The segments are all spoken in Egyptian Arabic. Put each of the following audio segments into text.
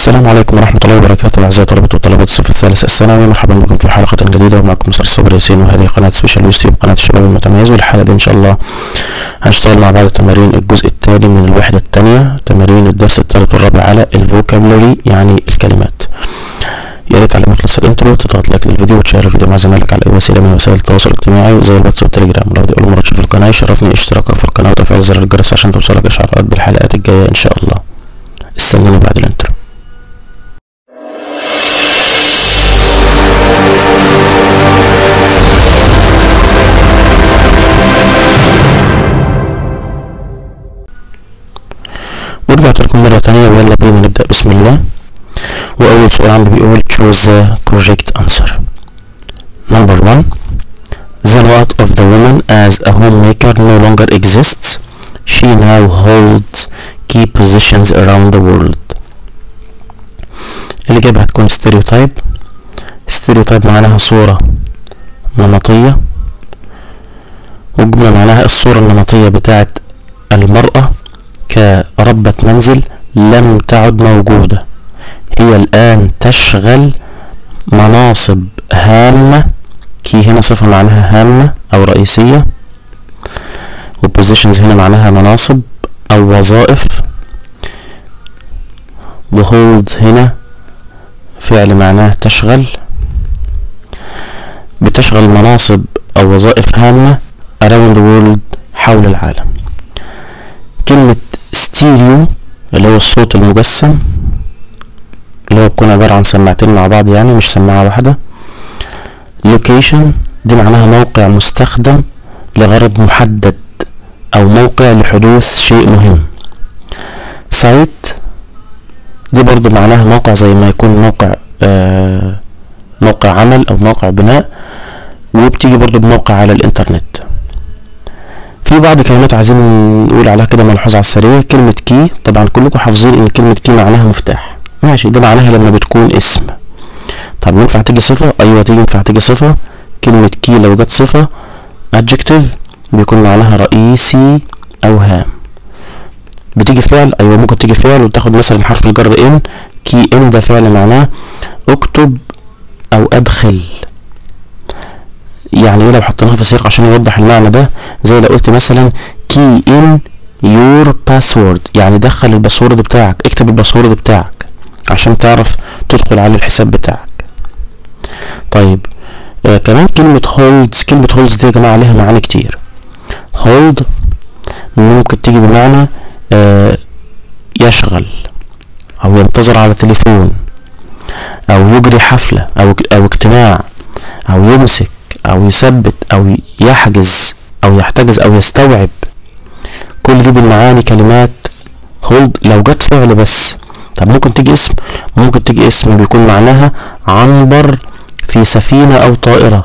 السلام عليكم ورحمة الله وبركاته أعزائي طلبة وطلبة الصف الثالث الثانوي مرحبا بكم في حلقة جديدة ومعكم مستر صبري ياسين وهذه قناة سبيشال يوتيوب قناة الشباب المتميز والحلقة دي إن شاء الله هنشتغل مع بعض تمارين الجزء الثاني من الوحدة الثانية تمارين الدرس الثالث والرابع على الفوكابولري يعني الكلمات يا ريت على ما يخلص الانترو تضغط لايك للفيديو وتشير الفيديو مع زمايلك على اي وسيله من وسائل التواصل الاجتماعي زي الواتس والتليجرام لو دي اول مره تشوف القناه يشرفني اشتراكك في القناه وتفعيل زر الجرس عشان توصلك اشعارات بالحلقات الجايه ان شاء الله استنوني بعد الانترو ورجعت لكم مرة تانية ويلا بينا نبدأ بسم الله وأول سؤال عندي بيقول choose the correct answer number one the lot of the woman as a homemaker no longer exists she now holds key positions around the world الإجابة هتكون stereotype stereotype معناها صورة نمطية والجملة معناها الصورة النمطية بتاعت المرأة كربة منزل لم تعد موجودة هي الآن تشغل مناصب هامة كي هنا صفة معناها هامة أو رئيسية وبوزيشنز هنا معناها مناصب أو وظائف وهولد هنا فعل معناه تشغل بتشغل مناصب أو وظائف هامة around the world حول العالم كلمة ستيريو اللي هو الصوت المجسم اللي هو بيكون عبارة عن سماعتين مع بعض يعني مش سماعة واحدة لوكيشن دي معناها موقع مستخدم لغرض محدد أو موقع لحدوث شيء مهم سايت دي برضو معناها موقع زي ما يكون موقع آه موقع عمل أو موقع بناء وبتيجي برضو بموقع على الإنترنت في بعض كلمات عايزين نقول عليها كده ملحوظة على السريع كلمة كي طبعا كلكم حافظين ان كلمة كي معناها مفتاح ماشي ده معناها لما بتكون اسم طب ينفع تيجي صفة ايوه تيجي ينفع تيجي صفة كلمة كي لو جت صفة adjective بيكون معناها رئيسي او هام بتيجي فعل ايوه ممكن تيجي فعل وتاخد مثلا حرف الجر ان كي ان ده فعل معناه اكتب او ادخل يعني ايه لو حطيناها في سياق عشان يوضح المعنى ده زي لو قلت مثلا key in your password يعني دخل الباسورد بتاعك اكتب الباسورد بتاعك عشان تعرف تدخل على الحساب بتاعك طيب آه كمان كلمة holds كلمة holds دي يا جماعة عليها معاني كتير hold ممكن تيجي بمعنى آه يشغل او ينتظر على تليفون او يجري حفلة او او اجتماع او يمسك او يثبت او يحجز او يحتجز او يستوعب كل دي بالمعاني كلمات هولد لو جت فعل بس طب ممكن تيجي اسم ممكن تيجي اسم بيكون معناها عنبر في سفينة او طائرة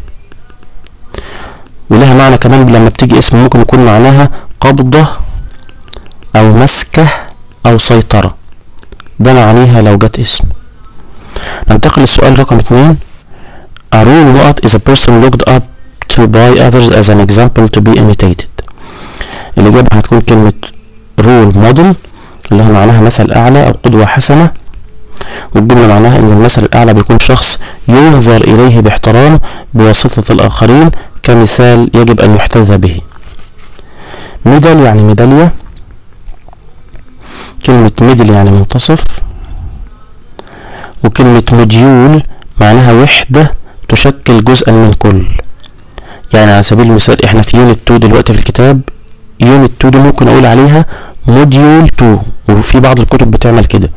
ولها معنى كمان لما بتيجي اسم ممكن يكون معناها قبضة او مسكة او سيطرة ده معانيها لو جت اسم ننتقل للسؤال رقم اتنين A rule what is a person looked up to by others as an example to be imitated الإجابة هتكون كلمة role model اللي هو معناها مثل أعلى أو قدوة حسنة والجملة معناها إن المثل الأعلى بيكون شخص ينظر إليه باحترام بواسطة الآخرين كمثال يجب أن يحتذى به ميدال يعني ميدالية كلمة ميدل يعني منتصف وكلمة موديول معناها وحدة تشكل جزءا من كل يعني على سبيل المثال احنا في يونت 2 دلوقتي في الكتاب يونت 2 دي ممكن اقول عليها موديول 2 وفي بعض الكتب بتعمل كده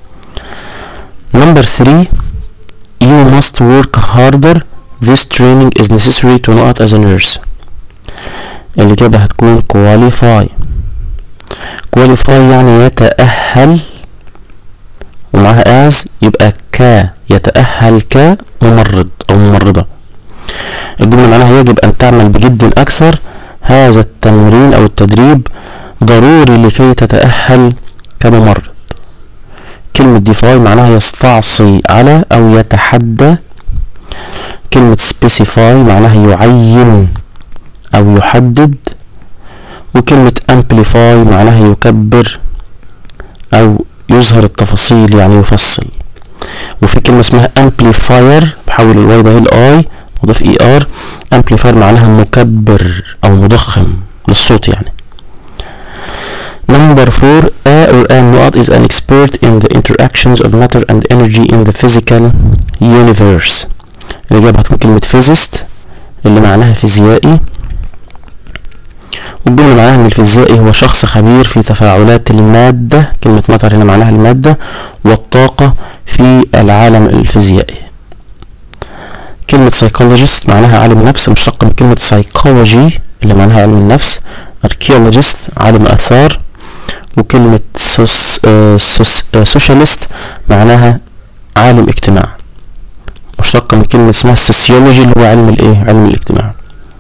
نمبر 3 you must work harder this training is necessary to know as a nurse الإجابة هتكون qualify qualify يعني يتأهل ومعها as يبقى ك يتأهل كممرض أو ممرضة الجملة معناها يجب أن تعمل بجد أكثر هذا التمرين أو التدريب ضروري لكي تتأهل كممرض كلمة ديفاي معناها يستعصي على أو يتحدى كلمة specify معناها يعين أو يحدد وكلمة amplify معناها يكبر أو يظهر التفاصيل يعني يفصل وفي كلمة اسمها amplifier بحول الواي ده الاي مضاف اي ار amplifier معناها مكبر او مضخم للصوت يعني Number four, A or an not is an expert in the interactions of matter and energy in the physical universe. الإجابة هتكون كلمة physicist اللي معناها فيزيائي والجملة معناها إن الفيزيائي هو شخص خبير في تفاعلات المادة كلمة matter هنا معناها المادة والطاقة في العالم الفيزيائي كلمة psychologist معناها عالم نفس مشتق من كلمة psychology اللي معناها علم النفس archaeologist عالم آثار وكلمة سوس سوس سوشيالست معناها عالم اجتماع مشتقة من كلمة اسمها السوسيولوجي اللي هو علم الايه علم الاجتماع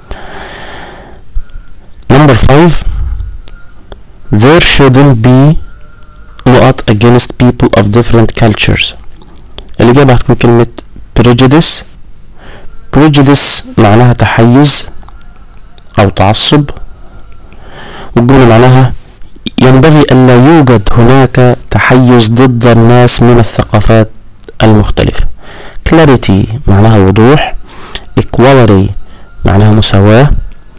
number five there shouldn't be not against people of different cultures الإجابة هتكون كلمة prejudice prejudice معناها تحيز أو تعصب والجملة معناها ينبغي ألا يوجد هناك تحيز ضد الناس من الثقافات المختلفة clarity معناها وضوح equality معناها مساواة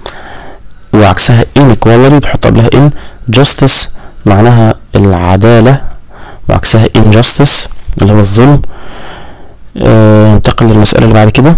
وعكسها inequality بحط قبلها in justice معناها العدالة وعكسها injustice اللي هو الظلم آه، ننتقل للمسألة اللي بعد كده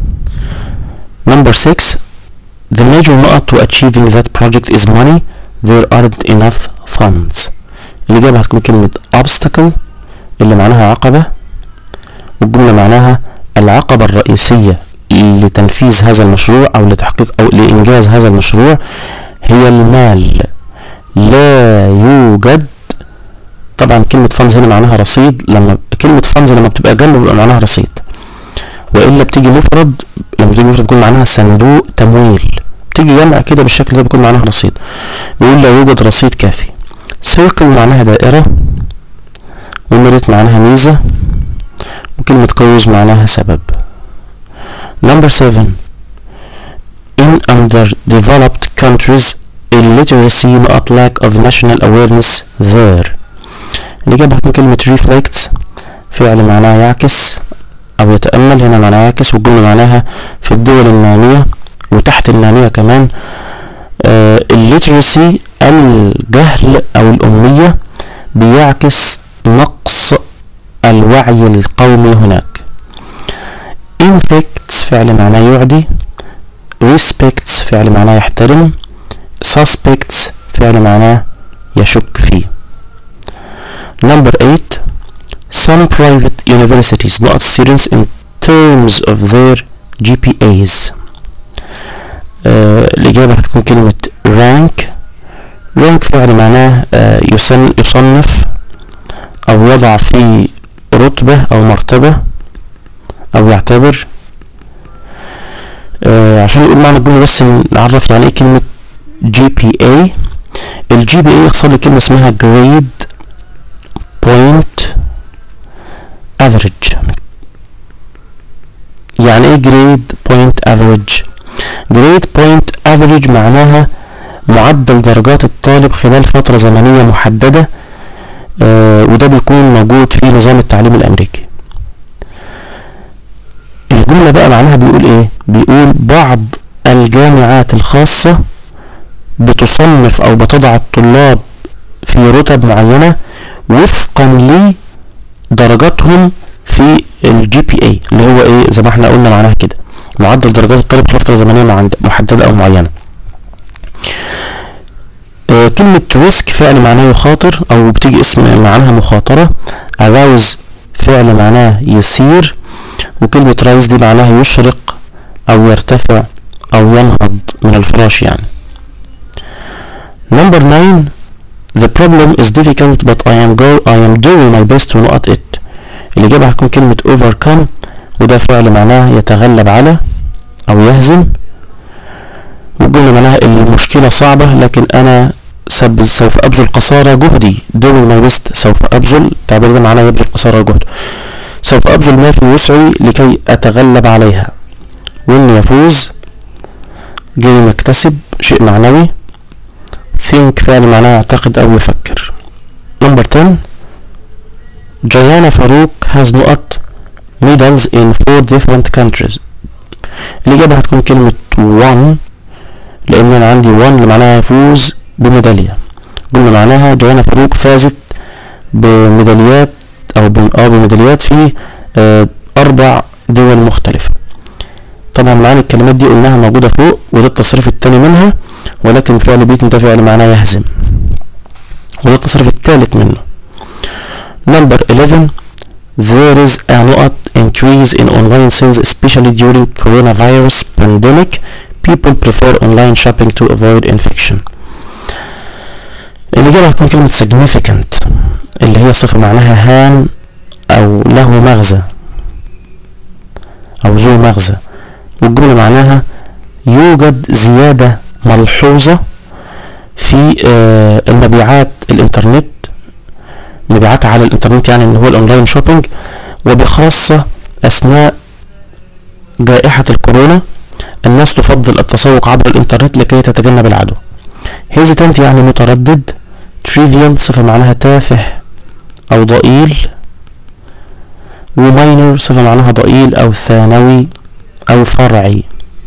number 6 the major نقط to achieving that project is money there aren't enough funds الإجابة هتكون كلمة obstacle اللي معناها عقبة والجملة معناها العقبة الرئيسية لتنفيذ هذا المشروع أو لتحقيق أو لإنجاز هذا المشروع هي المال لا يوجد طبعا كلمة فانز هنا معناها رصيد لما كلمة فانز لما بتبقى جنب بيبقى معناها رصيد وإلا بتيجي مفرد لما بتيجي مفرد بيكون معناها صندوق تمويل بتيجي جمع كده بالشكل ده بيكون معناها رصيد بيقول لا يوجد رصيد كافي سيركل معناها دائرة وميريت معناها ميزة وكلمة كوز معناها سبب Number seven In underdeveloped countries illiteracy not lack of national awareness there الإجابة هتكون كلمة reflects فعل معناه يعكس أو يتأمل هنا معناه يعكس والجملة معناها في الدول النامية وتحت النامية كمان آه الليترسي الجهل أو الأمية بيعكس نقص الوعي القومي هناك infects فعل معناه يعدي respects فعل معناه يحترم suspects فعل معناه يشك فيه number 8 some private universities not students in terms of their GPAs آه الإجابة هتكون كلمة rank rank فعل معناه آه يصن يصنف أو يضع في رتبة أو مرتبة أو يعتبر آه عشان نقول معنى الجملة بس نعرف يعني ايه كلمة GPA ال GPA يختصر لكلمة اسمها grade point average يعني ايه grade point average grade point average معناها معدل درجات الطالب خلال فترة زمنية محددة آه وده بيكون موجود في نظام التعليم الأمريكي الجملة بقى معناها بيقول ايه بيقول بعض الجامعات الخاصة بتصنف او بتضع الطلاب في رتب معينة وفقا لدرجاتهم في الجي بي اي اللي هو ايه زي ما احنا قلنا معناها كده معدل درجات الطالب في فترة زمنية محددة او معينة آه كلمة ريسك فعل معناه يخاطر او بتيجي اسم معناها مخاطرة arouse فعل معناه يسير وكلمة رايز دي معناها يشرق أو يرتفع أو ينهض من الفراش يعني number nine the problem is difficult but I am go I am doing my best to not it الإجابة هتكون كلمة overcome وده فعل معناه يتغلب على أو يهزم والجملة معناها المشكلة صعبة لكن أنا سب سوف أبذل قصارى جهدي doing my best سوف أبذل التعبير ده معناه يبذل قصارى جهد سوف أبذل ما في وسعي لكي أتغلب عليها وإني يفوز جاي مكتسب شيء معنوي think فعل معناه يعتقد أو يفكر نمبر 10 Joanna Farouk has not medals in four different countries الإجابة هتكون كلمة won لأن أنا عندي won اللي معناها يفوز بميدالية قلنا معناها جوانا فاروق فازت بميداليات أو بم- أو بميداليات في آه، أربع دول مختلفة طبعا معاني الكلمات دي قلناها موجودة فوق وده التصريف التاني منها ولكن فعل بيت ده فعل معناه يهزم وده التصريف التالت منه number 11 there is a نقط increase in online sales especially during coronavirus pandemic people prefer online shopping to avoid infection الإجابة هتكون كلمة significant اللي هي صفة معناها هام أو له مغزى أو ذو مغزى والجملة معناها يوجد زيادة ملحوظة في آه، المبيعات الإنترنت مبيعات على الإنترنت يعني اللي هو الأونلاين شوبينج وبخاصة أثناء جائحة الكورونا الناس تفضل التسوق عبر الإنترنت لكي تتجنب العدوى hesitant يعني متردد trivial صفة معناها تافه أو ضئيل وماينر صفة معناها ضئيل أو ثانوي أو فرعي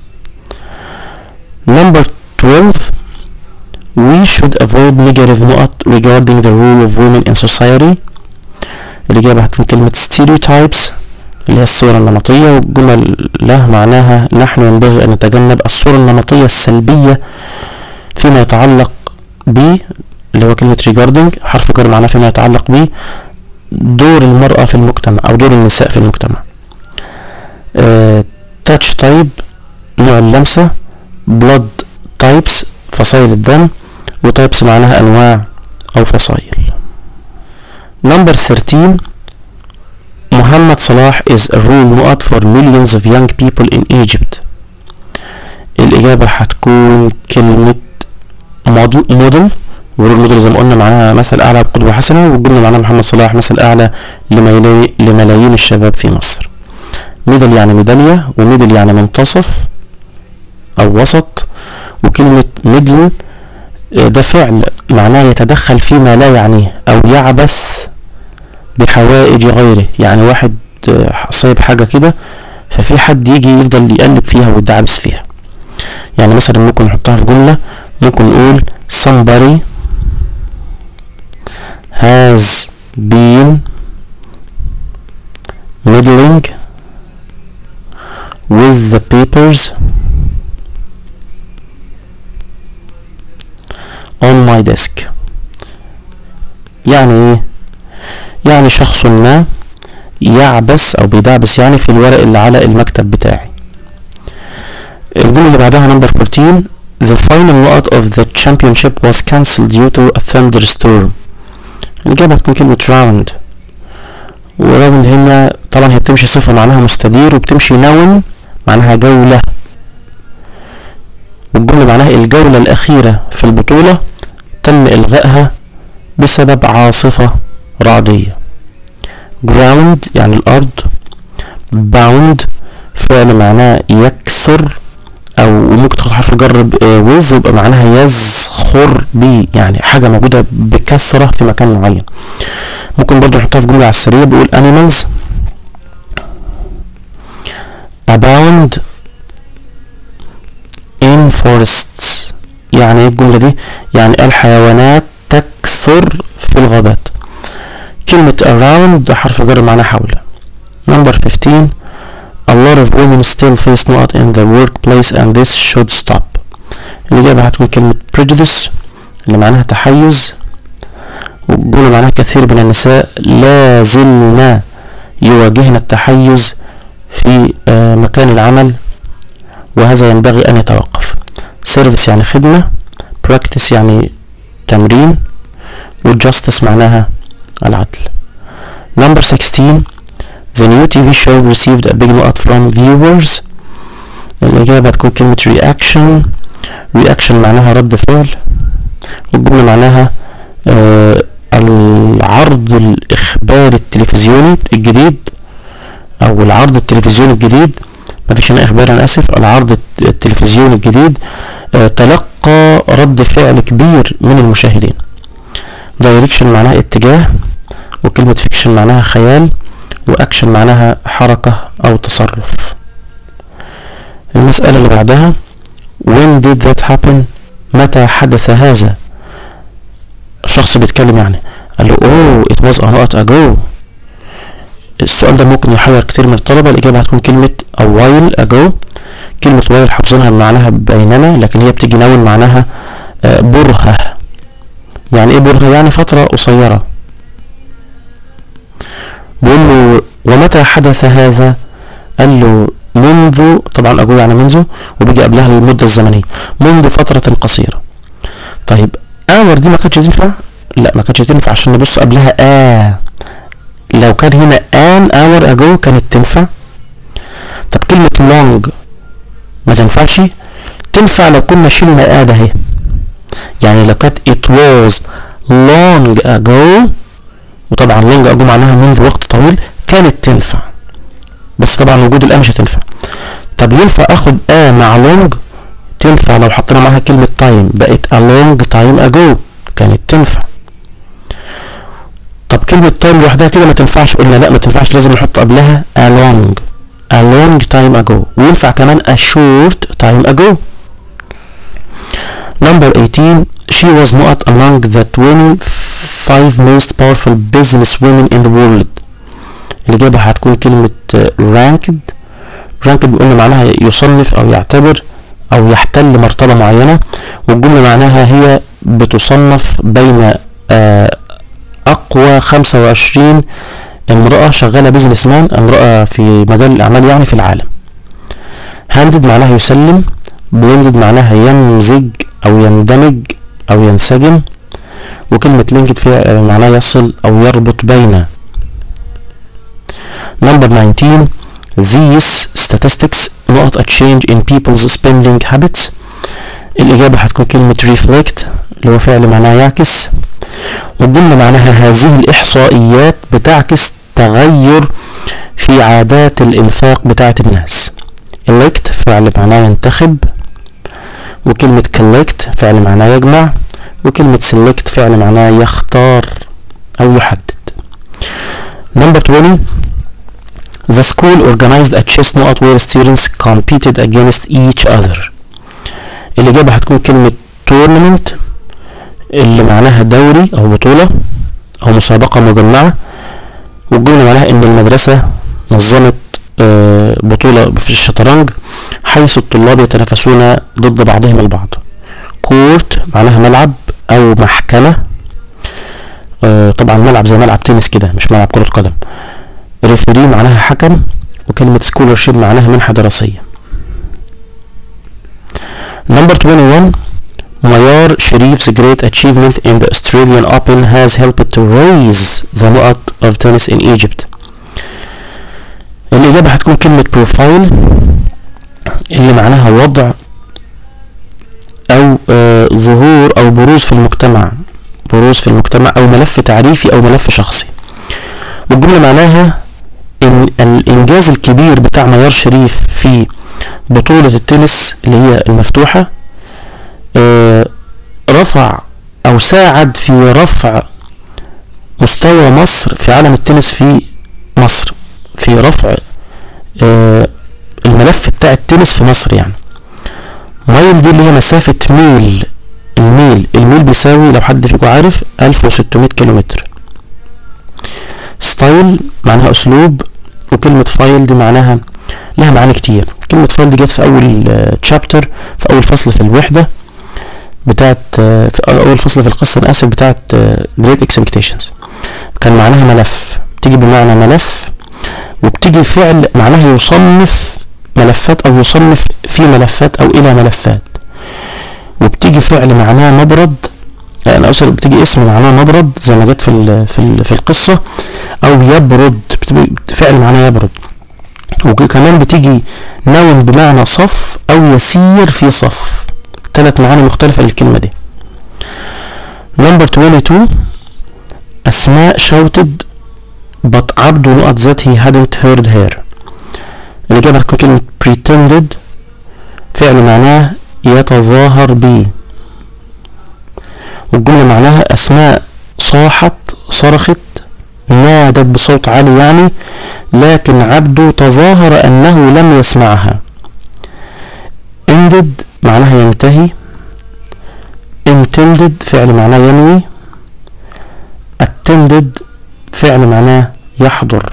number 12 we should avoid negative نقط regarding the role of women in society الإجابة هتكون كلمة stereotypes اللي هي الصورة النمطية والجمل له معناها نحن ينبغي أن نتجنب الصورة النمطية السلبية فيما يتعلق ب اللي هو كلمة regarding حرف جر معناه فيما يتعلق ب دور المرأة في المجتمع أو دور النساء في المجتمع آه touch type نوع اللمسة blood types فصائل الدم وتايبس معناها أنواع أو فصائل number 13 محمد صلاح is a role نقط for millions of young people in Egypt الإجابة هتكون كلمة موديل ورول موديل زي ما قلنا معناها مثل أعلى بقدوة حسنة والجملة معناها محمد صلاح مثل أعلى لملايين لملايين الشباب في مصر ميدل يعني ميدالية وميدل يعني منتصف أو وسط وكلمة ميدل آه، ده فعل معناه يتدخل فيما لا يعنيه أو يعبث بحوائج غيره يعني واحد آه، صايب حاجة كده ففي حد يجي يفضل يقلب فيها ويدعبس فيها يعني مثلا ممكن نحطها في جملة ممكن نقول somebody has been meddling with the papers on my desk يعني ايه يعني شخص ما يعبس او بيدعبس يعني في الورق اللي على المكتب بتاعي الجملة اللي بعدها نمبر 14 The final نقط of the championship was cancelled due to a thunderstorm الإجابة هتكون كلمة round وراوند هنا طبعا هي بتمشي صفة معناها مستدير وبتمشي نون معناها جولة والجملة معناها الجولة الأخيرة في البطولة تم إلغائها بسبب عاصفة رعدية ground يعني الأرض bound فعل معناه يكسر أو ممكن تاخد حرف الجر وز يبقى معناها يزخر بيه يعني حاجة موجودة بكثرة في مكان معين ممكن برضو نحطها في جملة على السريع بيقول animals abound in forests يعني ايه الجملة دي يعني الحيوانات تكثر في الغابات كلمة around ده حرف جر معناه حول number 15 a lot of women still face not in the workplace and this should stop الإجابة هتكون كلمة prejudice اللي معناها تحيز والجملة معناها كثير من النساء لا زلنا يواجهن التحيز في آه، مكان العمل وهذا ينبغي أن يتوقف service يعني خدمة practice يعني تمرين والjustice معناها العدل number 16 The new TV show received a big نقط from viewers الإجابة تكون كلمة reaction reaction معناها رد فعل والجملة معناها آه العرض الإخباري التلفزيوني الجديد أو العرض التلفزيوني الجديد مفيش هنا إخبار أنا آسف العرض الت- التلفزيوني الجديد آه تلقى رد فعل كبير من المشاهدين direction معناها اتجاه وكلمة فيكشن معناها خيال وأكشن معناها حركة أو تصرف المسألة اللي بعدها when did that happen متى حدث هذا شخص بيتكلم يعني قال له oh it was a lot ago السؤال ده ممكن يحير كتير من الطلبة الإجابة هتكون كلمة a while ago كلمة while حافظينها معناها بينما لكن هي بتيجي نون معناها برهة يعني ايه برهة يعني فترة قصيرة بيقول له ومتى حدث هذا قال له منذ طبعا اجو يعني منذ وبيجي قبلها المدة الزمنية منذ فترة قصيرة طيب اور دي ما كانتش تنفع لا ما كانتش تنفع عشان نبص قبلها اه لو كان هنا ان اور اجو كانت تنفع طب كلمة لونج ما تنفعش تنفع لو كنا شلنا اه ده اهي يعني لو كانت it was long ago وطبعا long ago معناها منذ وقت طويل كانت تنفع بس طبعا وجود الآ مش هتنفع طب ينفع اخد آ مع long تنفع لو حطينا معاها كلمة time بقت a long time ago كانت تنفع طب كلمة time لوحدها كده ما تنفعش قلنا لا ما تنفعش لازم نحط قبلها a long a long time ago وينفع كمان a short time ago Number 18 she was not among the 25 most powerful business women in the world الإجابة هتكون كلمة ranked ranked بيقولنا معناها يصنف أو يعتبر أو يحتل مرتبة معينة والجملة معناها هي بتصنف بين أقوى 25 امرأة شغالة بيزنس مان امرأة في مجال الأعمال يعني في العالم handed معناها يسلم blended معناها يمزج أو يندمج أو ينسجم وكلمة linked فيها معناها يصل أو يربط بين Number 19 These statistics not a change in people's spending habits الإجابة هتكون كلمة reflect اللي هو فعل معناه يعكس والجملة معناها هذه الإحصائيات بتعكس تغير في عادات الإنفاق بتاعة الناس elect فعل معناه ينتخب وكلمة collect فعل معناه يجمع وكلمة select فعل معناه يختار أو يحدد Number 20 The school organized a chess نقط where students competed against each other الإجابة هتكون كلمة tournament اللي معناها دوري أو بطولة أو مسابقة مجمعة والجملة معناها إن المدرسة نظمت بطولة في الشطرنج حيث الطلاب يتنافسون ضد بعضهم البعض كورت معناها ملعب أو محكمة طبعا ملعب زي ملعب تنس كده مش ملعب كرة قدم ريفري معناها حكم وكلمة سكولرشيب معناها منحة دراسية Number 21 Mayar Sharif's great achievement in the Australian Open has helped to raise the نقط of tennis in Egypt الإجابة هتكون كلمة بروفايل اللي معناها وضع أو آه ظهور أو بروز في المجتمع بروز في المجتمع أو ملف تعريفي أو ملف شخصي والجملة معناها إن الإنجاز الكبير بتاع ميار شريف في بطولة التنس اللي هي المفتوحة آه رفع أو ساعد في رفع مستوى مصر في عالم التنس في مصر في رفع آه الملف بتاع التنس في مصر يعني مايل دي اللي هي مسافة ميل الميل الميل بيساوي لو حد فيكم عارف 1600 كيلومتر ستايل معناها اسلوب وكلمة فايل دي معناها لها معاني كتير كلمة فايل دي جت في اول تشابتر في اول فصل في الوحدة بتاعت في اول فصل في القصة انا اسف بتاعت جريت اكسبكتيشنز كان معناها ملف بتيجي بمعنى ملف وبتيجي فعل معناها يصنف ملفات او يصنف في ملفات او الى ملفات وبتيجي فعل معناه مبرد انا اقصد بتيجي اسم معناه مبرد زي ما جت في ال في ال في القصه او يبرد فعل معناه يبرد وكمان بتيجي نون بمعنى صف او يسير في صف ثلاث معاني مختلفه للكلمه دي نمبر 22 اسماء shouted but عبد نقط ذات he hadn't heard her الإجابة هتكون كلمة pretended فعل معناه يتظاهر بي والجملة معناها أسماء صاحت صرخت نادت بصوت عالي يعني لكن عبده تظاهر أنه لم يسمعها ended معناها ينتهي intended فعل معناه ينوي attended فعل معناه يحضر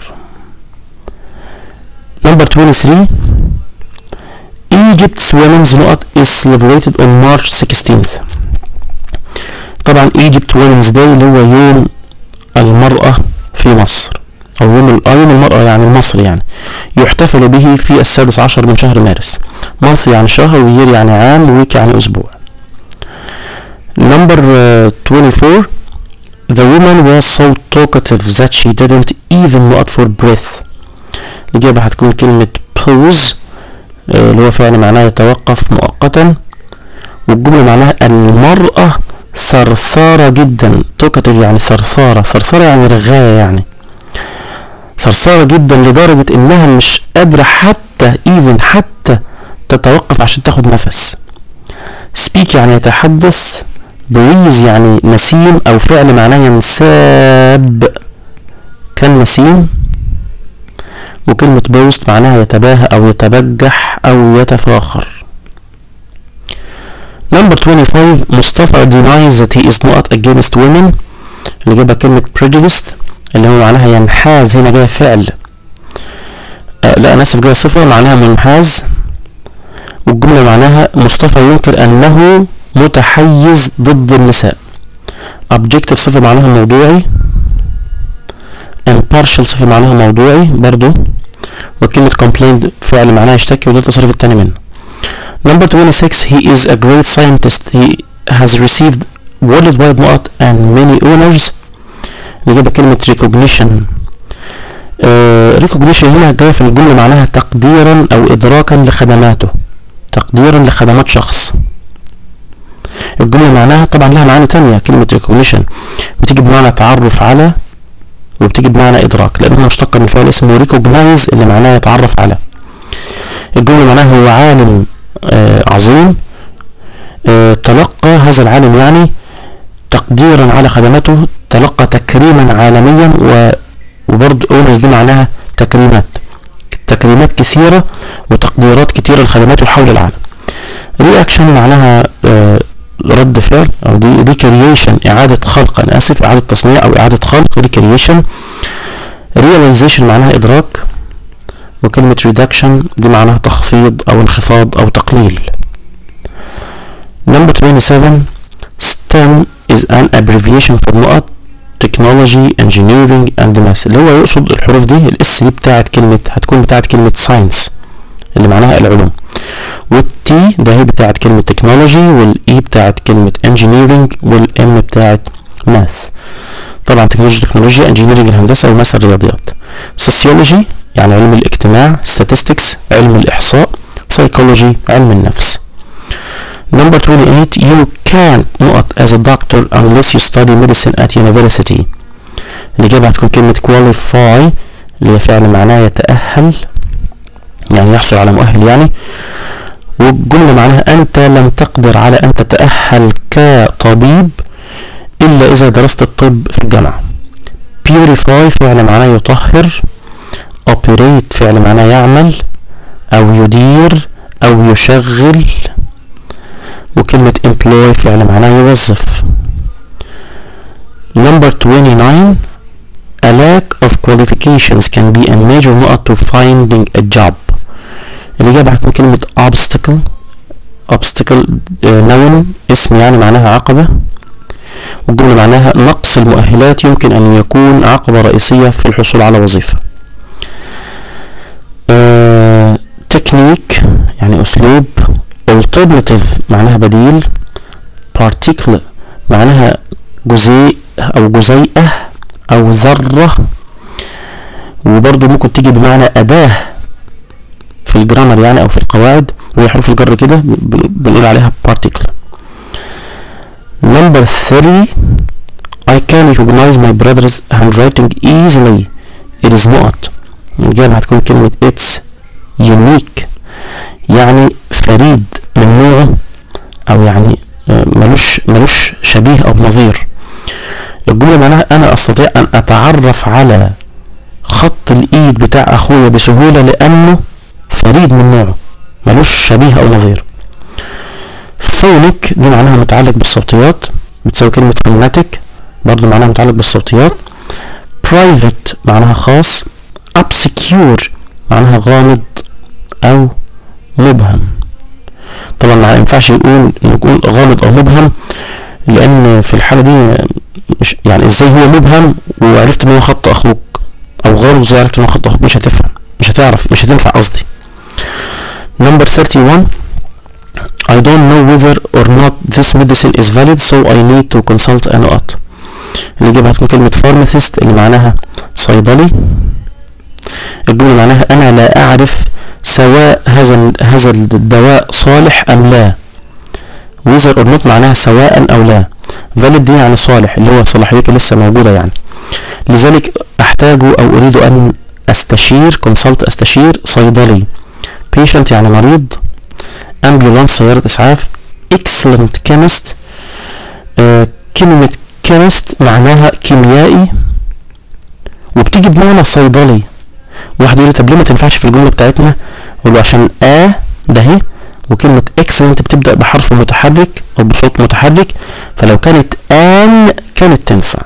number 23 Egypt's women's نقط is celebrated on March 16th طبعا Egypt Women's Day اللي هو يوم المرأة في مصر أو يوم أو يوم المرأة يعني المصري يعني يحتفل به في السادس عشر من شهر مارس month يعني شهر ويير يعني عام ويك يعني أسبوع number uh, 24 The woman was so talkative that she didn't even wait for breath الإجابة هتكون كلمة pause اللي هو فعل معناه يتوقف مؤقتا والجملة معناها المرأة صرصارة جدا توكاتيف يعني صرصارة صرصارة يعني رغاية يعني صرصارة جدا لدرجة انها مش قادرة حتى ايفن حتى تتوقف عشان تاخد نفس speak يعني يتحدث breathe يعني نسيم او فعل معناه ينساب كان نسيم وكلمة بوست معناها يتباهى أو يتبجح أو يتفاخر Number 25 مصطفى denies that he is not against women اللي جابها كلمة prejudiced اللي هو معناها ينحاز هنا جاية فعل آه لا أنا آسف جاية صفة معناها منحاز والجملة معناها مصطفى ينكر أنه متحيز ضد النساء objective صفة معناها موضوعي impartial صفة معناها موضوعي برضو وكلمة complain فعل معناها يشتكي وده التصريف التاني منه number 26 he is a great scientist he has received worldwide نقط and many honors نجيبها كلمة recognition uh, recognition هنا جاية في الجملة معناها تقديرا أو إدراكا لخدماته تقديرا لخدمات شخص الجملة معناها طبعا لها معاني تانية كلمة recognition بتيجي بمعنى تعرف على وبتيجي بمعنى إدراك لأنها مشتقة من فعل اسمه recognize اللي معناه يتعرف على الجملة معناها هو عالم آه عظيم آه تلقى هذا العالم يعني تقديرا على خدماته تلقى تكريما عالميا و وبرضه اونرز دي معناها تكريمات تكريمات كثيرة وتقديرات كثيرة لخدماته حول العالم رياكشن معناها آه رد فعل او دي ريكرييشن اعادة خلق انا اسف اعادة تصنيع او اعادة خلق ريكرييشن رياليزيشن معناها ادراك وكلمة ريدكشن دي معناها تخفيض او انخفاض او تقليل number 27 STEM is an abbreviation for نقط technology engineering and math اللي هو يقصد الحروف دي الاس دي بتاعت كلمة هتكون بتاعت كلمة science اللي معناها العلوم والتي ده هي بتاعت كلمة تكنولوجي والاي بتاعت كلمة انجينيرنج والام بتاعت ماث طبعا تكنولوجيا تكنولوجيا انجينيرنج الهندسة وماث الرياضيات سوسيولوجي يعني علم الاجتماع statistics علم الإحصاء psychology علم النفس number 28 you can't نقط as a doctor unless you study medicine at university الإجابة هتكون كلمة qualify اللي هي فعل معناه يتأهل يعني يحصل على مؤهل يعني والجملة معناها أنت لم تقدر على أن تتأهل كطبيب إلا إذا درست الطب في الجامعة purify فعل معناه يطهر operate فعل معناه يعمل أو يدير أو يشغل وكلمة employ فعل معناه يوظف number 29 a lack of qualifications can be a major نقط to finding a job الإجابة هتكون كلمة obstacle obstacle noun اسم يعني معناها عقبة والجملة معناها نقص المؤهلات يمكن أن يكون عقبة رئيسية في الحصول على وظيفة تكنيك يعني أسلوب alternative معناها بديل particle معناها جزيء أو جزيئة أو ذرة وبرضه ممكن تيجي بمعنى أداة في الجرامر يعني أو في القواعد زي حروف الجر كده بنقول عليها particle number 3 I can recognize my brother's handwriting easily it is not الإجابة هتكون كلمة it's unique يعني فريد من نوعه أو يعني ملوش ملوش شبيه أو نظير الجملة الجملة معناها أنا أستطيع أن أتعرف على خط الإيد بتاع أخويا بسهولة لأنه فريد من نوعه ملوش شبيه أو نظير فونيك دي معناها متعلق بالصوتيات بتساوي كلمة فوناتيك برضو معناها متعلق بالصوتيات private معناها خاص obscure معناها غامض أو مبهم طبعا ما ينفعش يقول يكون غامض أو مبهم لأن في الحالة دي مش يعني ازاي هو مبهم وعرفت ان هو خط اخوك او غامض ازاي عرفت ان هو خط اخوك مش هتفهم مش هتعرف مش هتنفع قصدي number 31 I don't know whether or not this medicine is valid so I need to consult a نقط الإجابة هتكون كلمة pharmacist اللي معناها صيدلي الجملة معناها أنا لا أعرف سواء هذا هذا الدواء صالح أم لا whether or not معناها سواء أو لا valid دي يعني صالح اللي هو صلاحيته لسه موجودة يعني لذلك أحتاج أو أريد أن أستشير consult أستشير صيدلي patient يعني مريض ambulance سيارة إسعاف excellent chemist آه كلمة chemist معناها كيميائي وبتيجي بمعنى صيدلي واحد يقول لي طب ليه ما تنفعش في الجملة بتاعتنا اقول له عشان آ ده هي وكلمة excellent بتبدأ بحرف متحرك أو بصوت متحرك فلو كانت آن كانت تنفع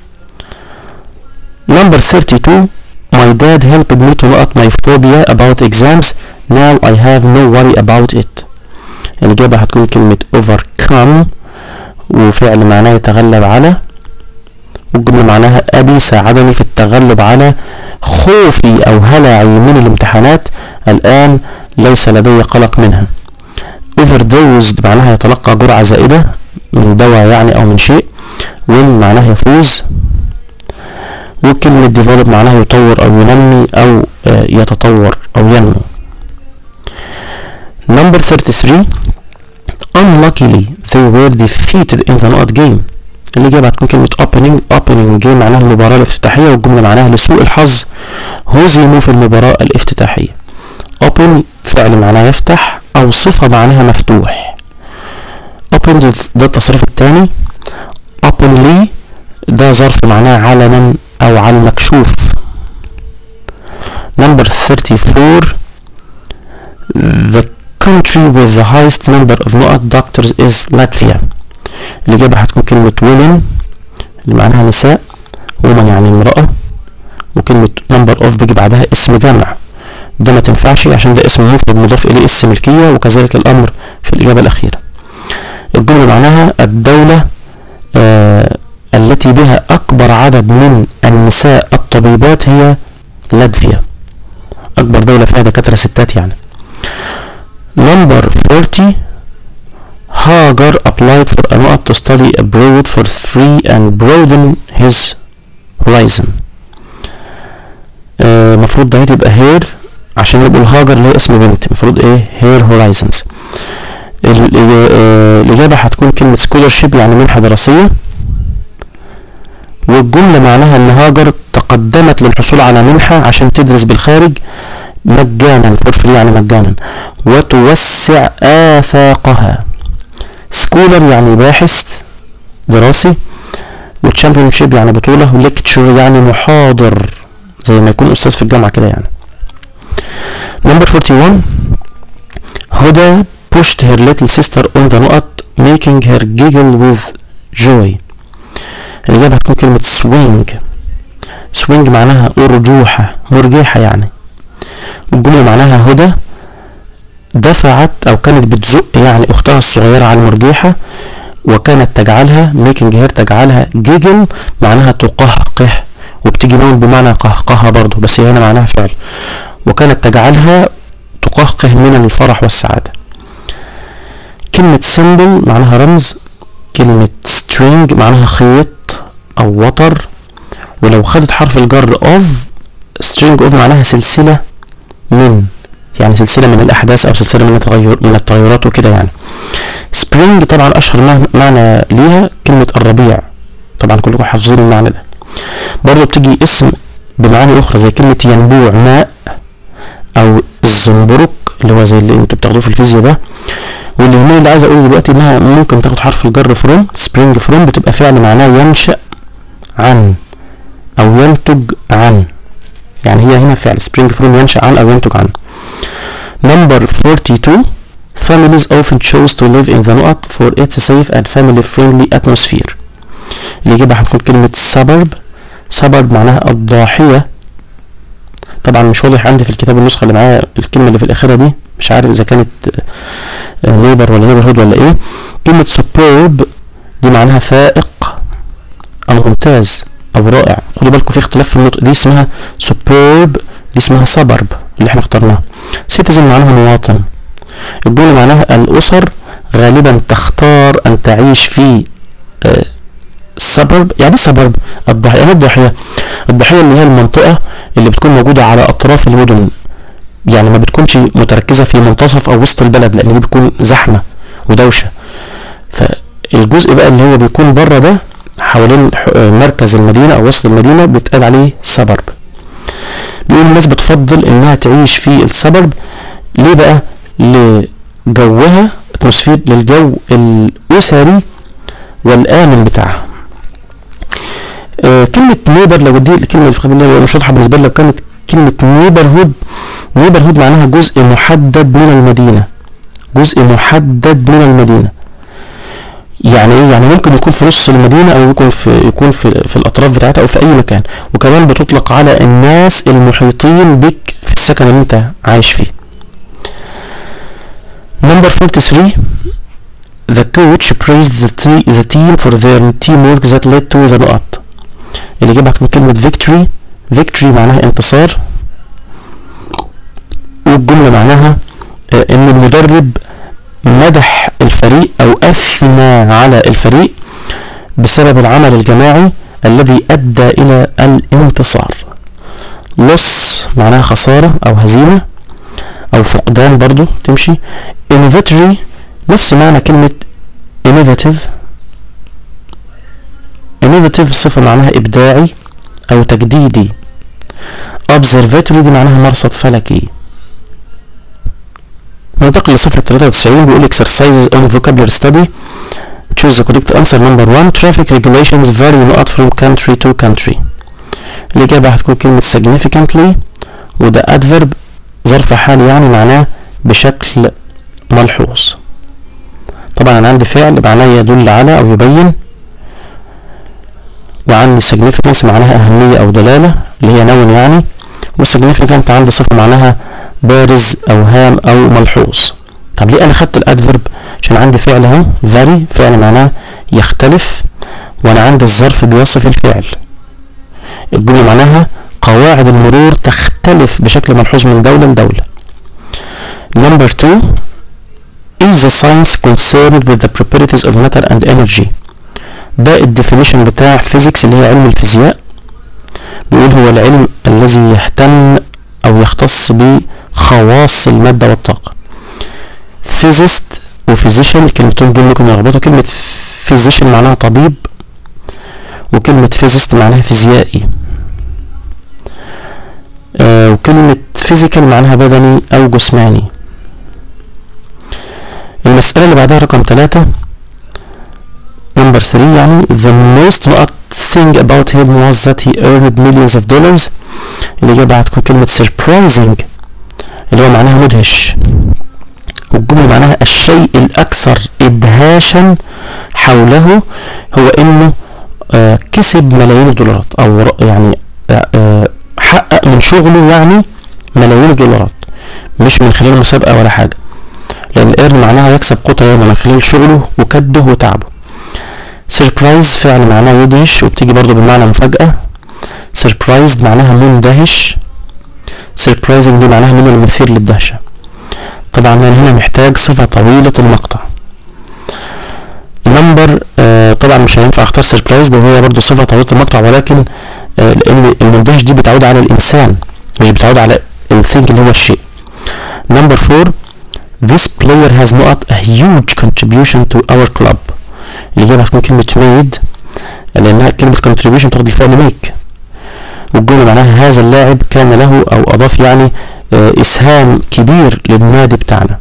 number 32 My dad helped me to not my phobia about exams now I have no worry about it الإجابة هتكون كلمة overcome وفعل معناه يتغلب على والجملة معناها أبي ساعدني في التغلب على خوفي أو هلعي من الامتحانات الآن ليس لدي قلق منها overdosed معناها يتلقى جرعة زائدة من دواء يعني أو من شيء win معناها يفوز وكلمة develop معناها يطور أو ينمي أو يتطور أو ينمو number 33 unluckily they were defeated in the not game الإجابة هتكون كلمة opening opening game معناها المباراة الافتتاحية والجملة معناها لسوء الحظ هزموا في المباراة الافتتاحية open فعل معناه يفتح أو صفة معناها مفتوح open ده التصريف الثاني openly ده ظرف معناه علنا أو على المكشوف number 34 the country with the highest number of نقط doctors is Latvia الإجابة هتكون كلمة women اللي معناها نساء woman يعني امرأة وكلمة number of بيجي بعدها اسم جمع ده ما تنفعش عشان ده اسم مفرد مضاف إليه اسم ملكية وكذلك الأمر في الإجابة الأخيرة الجملة معناها الدولة آه التي بها أكبر عدد من النساء الطبيبات هي لاتفيا أكبر دولة فيها دكاترة ستات يعني number 40 Hagar applied for a نقط to study abroad for free and broaden his horizon المفروض آه ده تبقى هير عشان يبقوا الهاجر اللي هي اسم بنت المفروض ايه هير هورايزنز الإجابة هتكون كلمة scholarship يعني منحة دراسية والجملة معناها ان هاجر تقدمت للحصول على منحة عشان تدرس بالخارج مجانا فور فري يعني مجانا وتوسع آفاقها سكولر يعني باحث دراسي وتشامبيونشيب يعني بطولة وليكتشر يعني محاضر زي ما يكون أستاذ في الجامعة كده يعني number 41 هدى pushed her little sister on the نقط making her giggle with joy الإجابة هتكون كلمة swing swing معناها أرجوحة مرجحة يعني والجملة معناها هدى دفعت أو كانت بتزق يعني أختها الصغيرة على المرجيحة وكانت تجعلها making her تجعلها جيجل معناها تقهقه وبتيجي نون بمعنى قهقها برضه بس هنا معناها فعل وكانت تجعلها تقهقه من الفرح والسعادة كلمة symbol معناها رمز كلمة string معناها خيط أو وتر ولو خدت حرف الجر of string of معناها سلسلة من يعني سلسلة من الأحداث أو سلسلة من التغير من التغيرات وكده يعني spring طبعا أشهر معنى ليها كلمة الربيع طبعا كلكم حافظين المعنى ده برضه بتيجي اسم بمعاني أخرى زي كلمة ينبوع ماء أو الزنبرك اللي هو زي اللي انتوا بتاخدوه في الفيزياء ده واللي هنا اللي عايز اقوله دلوقتي انها ممكن تاخد حرف الجر فروم سبرينج فروم بتبقى فعل معناه ينشأ عن أو ينتج عن يعني هي هنا فعل spring from ينشأ عن أو ينتج عن number 42 families often choose to live in the نقط for its safe and family friendly atmosphere الإجابة هتكون كلمة suburb suburb معناها الضاحية طبعا مش واضح عندي في الكتاب النسخة اللي معايا الكلمة اللي في الأخيرة دي مش عارف إذا كانت نيبر ولا نيبرهود ولا إيه كلمة superb دي معناها فائق أو ممتاز أو رائع خدوا بالكم في اختلاف في النطق دي اسمها superb دي اسمها suburb اللي احنا اخترناها citizen معناها مواطن الجملة معناها الأسر غالبا تختار أن تعيش في السبرب يعني ايه سبرب الضحية يعني الضحية الضحية اللي هي المنطقة اللي بتكون موجودة على أطراف المدن يعني ما بتكونش متركزة في منتصف أو وسط البلد لأن دي بتكون زحمة ودوشة فالجزء بقى اللي هو بيكون بره ده حوالين مركز المدينة أو وسط المدينة بيتقال عليه سبرب بيقول الناس بتفضل إنها تعيش في السبرب ليه بقى؟ لجوها اتموسفير للجو الأسري والآمن بتاعها آه كلمة نيبر لو دي الكلمة اللي مش واضحة بالنسبة لي لو كانت كلمة نيبرهود نيبرهود معناها جزء محدد من المدينة جزء محدد من المدينة يعني ايه يعني ممكن يكون في نص المدينة او يكون في يكون في, في الاطراف بتاعتها او في اي مكان وكمان بتطلق على الناس المحيطين بك في السكن اللي انت عايش فيه Number 43 The coach praised the, the team for their teamwork that led to the نقط الإجابة هتكون كلمة victory victory معناها انتصار والجملة معناها آه إن المدرب مدح الفريق أو أثنى على الفريق بسبب العمل الجماعي الذي أدى إلى الانتصار loss معناها خسارة أو هزيمة أو فقدان برضو تمشي innovatory نفس معنى كلمة innovative innovative صفة معناها إبداعي أو تجديدي observatory دي معناها مرصد فلكي ننتقل لصفحة 93 بيقول exercises on vocabulary study choose the correct answer number 1 traffic regulations vary not from country to country الإجابة هتكون كلمة significantly وده adverb ظرف حال يعني معناه بشكل ملحوظ طبعا انا عندي فعل معناه يدل على او يبين وعندي significance معناها اهمية او دلالة اللي هي نون يعني والsignificant عندي صفة معناها بارز او هام او ملحوظ طب ليه انا خدت الادفرب عشان عندي فعل اهو vary فعل معناه يختلف وانا عندي الظرف بيوصف الفعل الجملة معناها قواعد المرور تختلف بشكل ملحوظ من دولة لدولة number two is the science concerned with the properties of matter and energy ده الديفينيشن بتاع physics اللي هي علم الفيزياء بيقول هو العلم الذي يهتم او يختص بخواص المادة والطاقة physicist وphysician الكلمتين دول ممكن يلخبطوا كلمة physician معناها طبيب وكلمة physicist معناها فيزيائي آه وكلمة physical معناها بدني أو جسماني المسألة اللي بعدها رقم ثلاثة number 3 يعني the most not thing about him was that he earned millions of dollars الإجابة هتكون كلمة surprising اللي هو معناها مدهش والجملة معناها الشيء الأكثر إدهاشا حوله هو إنه آه كسب ملايين الدولارات أو يعني آه حقق من شغله يعني ملايين الدولارات مش من خلال مسابقة ولا حاجة لأن ايرن معناها يكسب قوت يوما من خلال شغله وكده وتعبه سيربرايز فعل معناه يدهش وبتيجي برضو بمعنى مفاجأة سيربرايزد معناها مندهش سيربرايزنج دي معناها من المثير للدهشة طبعا انا هنا محتاج صفة طويلة المقطع نمبر آه طبعا مش هينفع اختار سيربرايز ده هي برضو صفة طويلة المقطع ولكن آه لان المندهش دي بتعود على الانسان مش بتعود على الثينك اللي هو الشيء نمبر فور This player has not a huge contribution to our club الإجابة هتكون كلمة made لأنها كلمة contribution تاخد الفعل make والجملة معناها هذا اللاعب كان له أو أضاف يعني إسهام كبير للنادي بتاعنا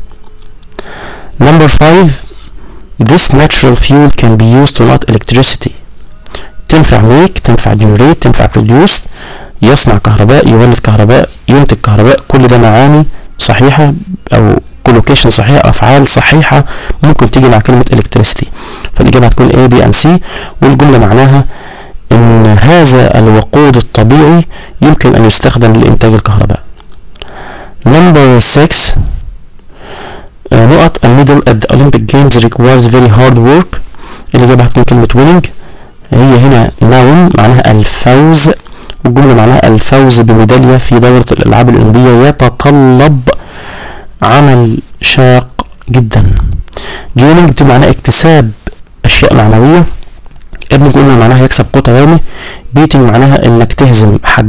Number five This natural fuel can be used to not electricity تنفع ميك تنفع جنريت تنفع بروديوس يصنع كهرباء يولد كهرباء ينتج كهرباء كل ده معاني صحيحة او كولوكيشن صحيحة افعال صحيحة ممكن تيجي مع كلمة electricity فالاجابة هتكون A B and C والجملة معناها ان هذا الوقود الطبيعي يمكن ان يستخدم لانتاج الكهرباء number 6 آه، نقط a medal at the Olympic Games requires very hard work الإجابة هتكون كلمة winning هي هنا noun معناها الفوز والجملة معناها الفوز بميدالية في دورة الألعاب الأولمبية يتطلب عمل شاق جدا جيمنج بتبقى معناها اكتساب أشياء معنوية ابن جملة معناها يكسب قوت يومي بيتنج معناها انك تهزم حد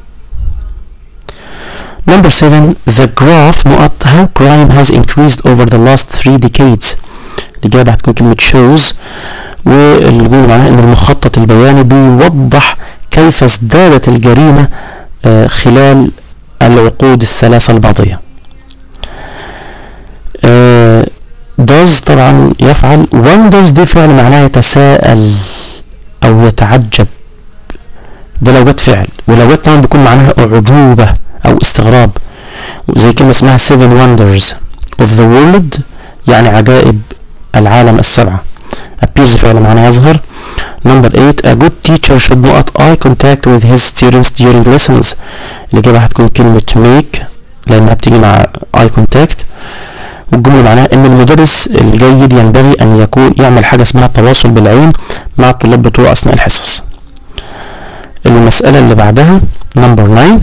Number 7 The graph نقط how crime has increased over the last three decades الإجابة هتكون كلمة shows والجملة معناها إن المخطط البياني بيوضح كيف ازدادت الجريمة آه، خلال العقود الثلاثة الماضية آه، does طبعا يفعل wonders دي فعل معناه يتساءل أو يتعجب ده لو جت فعل ولو جت نون بيكون معناها أعجوبة أو استغراب زي كلمة اسمها seven wonders of the world يعني عجائب العالم السبعة appears فعل معناه يظهر number 8 a good teacher should not eye contact with his students during lessons الإجابة هتكون كلمة make لأنها بتيجي مع eye contact والجملة معناها إن المدرس الجيد ينبغي أن يكون يعمل حاجة اسمها التواصل بالعين مع الطلاب بتوعه أثناء الحصص المسألة اللي بعدها number 9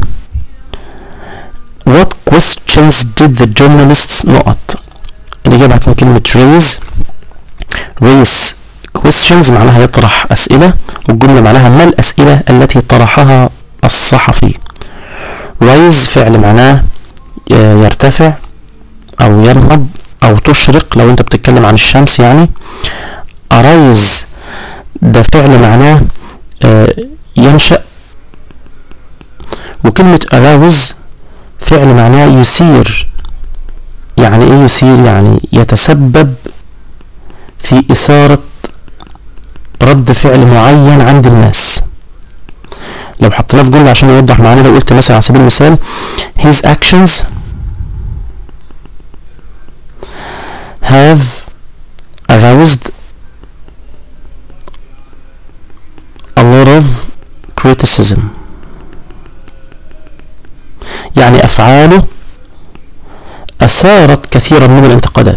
What questions did the journalists نقط الإجابة هتكون كلمة raise raise questions معناها يطرح أسئلة والجملة معناها ما الأسئلة التي طرحها الصحفي raise فعل معناه يرتفع أو ينهض أو تشرق لو أنت بتتكلم عن الشمس يعني arise ده فعل معناه ينشأ وكلمة arouse فعل معناه يثير يعني ايه يثير يعني يتسبب في إثارة رد فعل معين عند الناس لو حطيناه في جملة عشان يوضح معانا لو قلت مثلا على سبيل المثال his actions have aroused a lot of criticism يعني أفعاله أثارت كثيرا من الانتقادات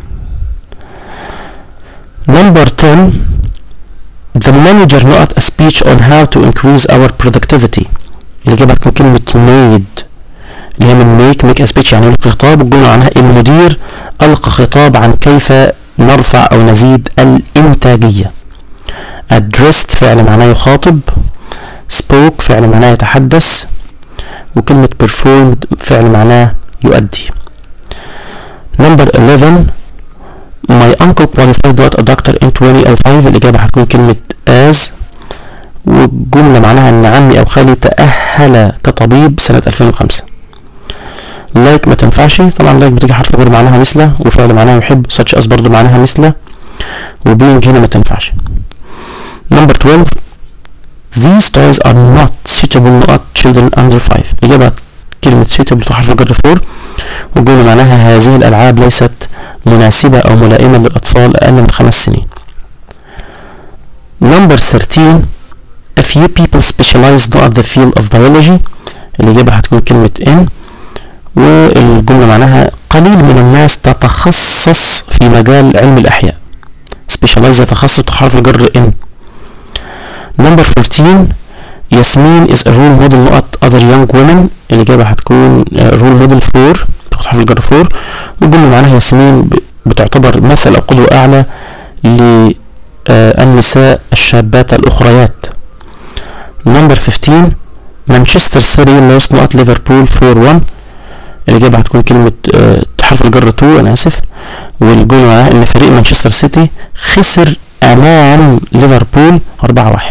Number 10 The manager not a speech on how to increase our productivity الإجابة هتكون كلمة made اللي هي من make make a speech يعني يلقي خطاب والجملة عنها المدير ألقى خطاب عن كيف نرفع أو نزيد الإنتاجية addressed فعل معناه يخاطب spoke فعل معناه يتحدث وكلمة performed فعل معناه يؤدي number 11 my uncle qualified as a doctor in 2005 الإجابة هتكون كلمة as والجملة معناها إن عمي أو خالي تأهل كطبيب سنة 2005 لايك like ما تنفعش طبعا لايك like بتيجي حرف غير معناها مثله وفعل معناها يحب such as برضو معناها مثله وبينج هنا ما تنفعش number 12 these toys are not suitable not children under 5 الإجابة كلمة suitable تحرف الجر فور والجملة معناها هذه الألعاب ليست مناسبة أو ملائمة للأطفال أقل من خمس سنين number 13 a few people specialize not the field of biology الإجابة هتكون كلمة in والجملة معناها قليل من الناس تتخصص في مجال علم الأحياء specialize يتخصص حرف الجر in number 14 ياسمين is a role model نقط other young women الإجابة هتكون role model for تاخد حرف الجر for والجملة معناها ياسمين بتعتبر مثل أو قدوة أعلى للنساء الشابات الأخريات number 15 مانشستر سيتي لوست نقط ليفربول 4-1 الإجابة هتكون كلمة حرف الجر 2 أنا آسف والجملة معناها إن فريق مانشستر سيتي خسر أمام ليفربول 4-1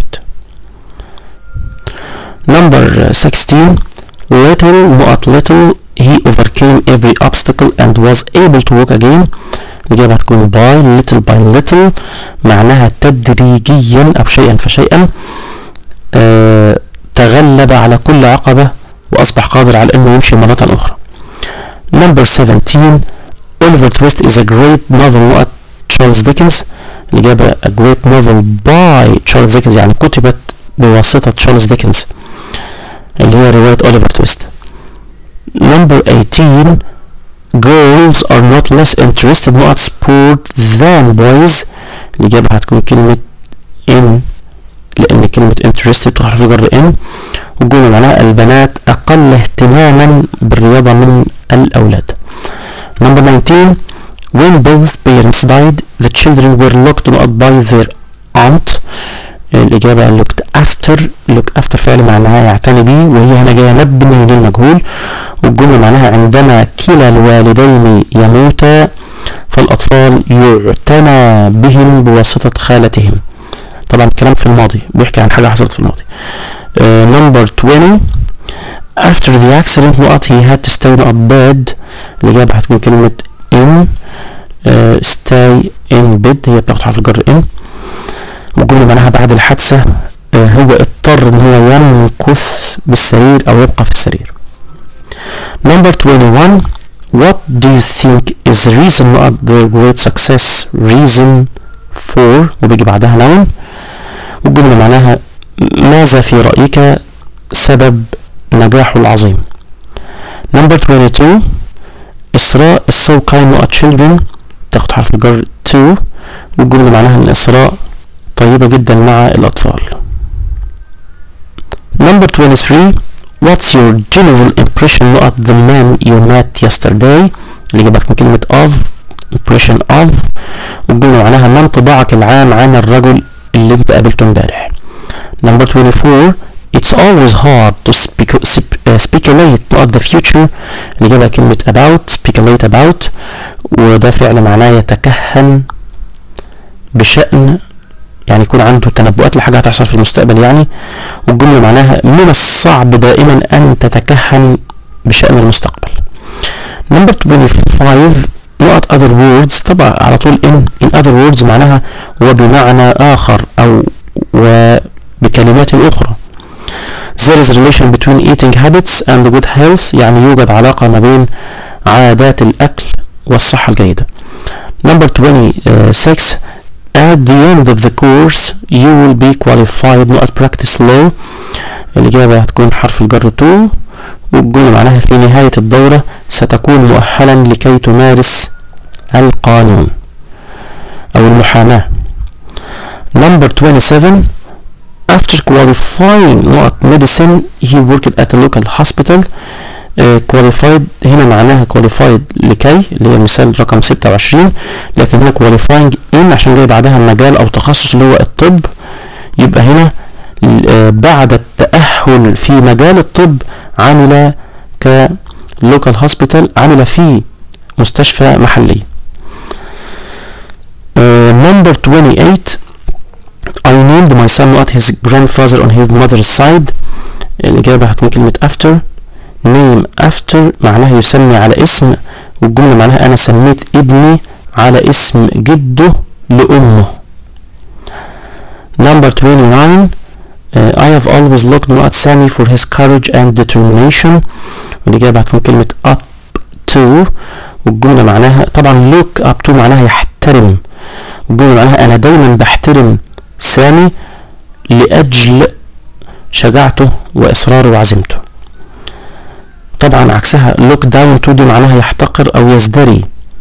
number 16 little نقط little he overcame every obstacle and was able to walk again الإجابة هتكون by little by little معناها تدريجيا أو شيئا فشيئا آه تغلب على كل عقبة وأصبح قادر على أنه يمشي مرة أخرى number 17 Oliver Twist is a great novel وقت تشارلز ديكنز الإجابة a great novel by تشارلز ديكنز يعني كتبت بواسطة تشارلز ديكنز اللي هي رواية أوليفر تويست number 18 girls are not less interested not sport than boys الإجابة هتكون كلمة in لأن كلمة interested بتحرف جر in والجملة معناها البنات أقل اهتماما بالرياضة من الأولاد number 19 when both parents died the children were looked up by their aunt الإجابة looked after look after فعل معناها يعتني به وهي هنا جاية مبني للمجهول والجملة معناها عندما كلا الوالدين يموتا فالأطفال يعتنى بهم بواسطة خالتهم طبعا الكلام في الماضي بيحكي عن حاجة حصلت في الماضي نمبر uh, 20 after the accident نقط he had to stay in bed الإجابة هتكون كلمة in uh, stay in bed هي بتاخد حرف الجر in والجملة معناها بعد الحادثة uh, هو اضطر ان هو يمكث بالسرير او يبقى في السرير number 21 what do you think is the reason not the great success reason for وبيجي بعدها noun والجملة معناها ماذا في رأيك سبب نجاحه العظيم number 22 إسراء is so kind not children تاخد حرف الجر to والجملة معناها إن إسراء طيبة جدا مع الأطفال number 23 what's your general impression of the man you met yesterday اللي جابت من كلمة of impression of والجملة معناها ما انطباعك العام عن الرجل اللي انت قابلته امبارح number 24 it's always hard to speak, uh, speculate about the future اللي جابها كلمة about speculate about وده فعل معناه يتكهن بشأن يعني يكون عنده تنبؤات لحاجة هتحصل في المستقبل يعني والجملة معناها من الصعب دائما أن تتكهن بشأن المستقبل number 25 نقط other words طبعا على طول in in other words معناها وبمعنى آخر أو وبكلمات أخرى there is a relation between eating habits and good health يعني يوجد علاقة ما بين عادات الأكل والصحة الجيدة number 26 at the end of the course you will be qualified not practice law الإجابة هتكون حرف الجر to والجملة معناها في نهاية الدورة ستكون مؤهلا لكي تمارس القانون أو المحاماة number 27 after qualifying not medicine he worked at a local hospital uh, qualified هنا معناها qualified لكي اللي هي مثال رقم 26 لكن هنا qualifying in عشان جاي بعدها مجال او تخصص اللي هو الطب يبقى هنا uh, بعد التأهل في مجال الطب عمل ك local hospital عمل في مستشفى محلي uh, number 28 I named my son not his grandfather on his mother's side الإجابة هتكون كلمة after name after معناها يسمي على اسم والجملة معناها أنا سميت ابني على اسم جده لأمه number 29 uh, I have always looked at Sammy for his courage and determination والإجابة هتكون كلمة up to والجملة معناها طبعا look up to معناها يحترم والجملة معناها أنا دايما بحترم سامي لأجل شجاعته وإصراره وعزيمته طبعا عكسها look down to دي معناها يحتقر أو يزدري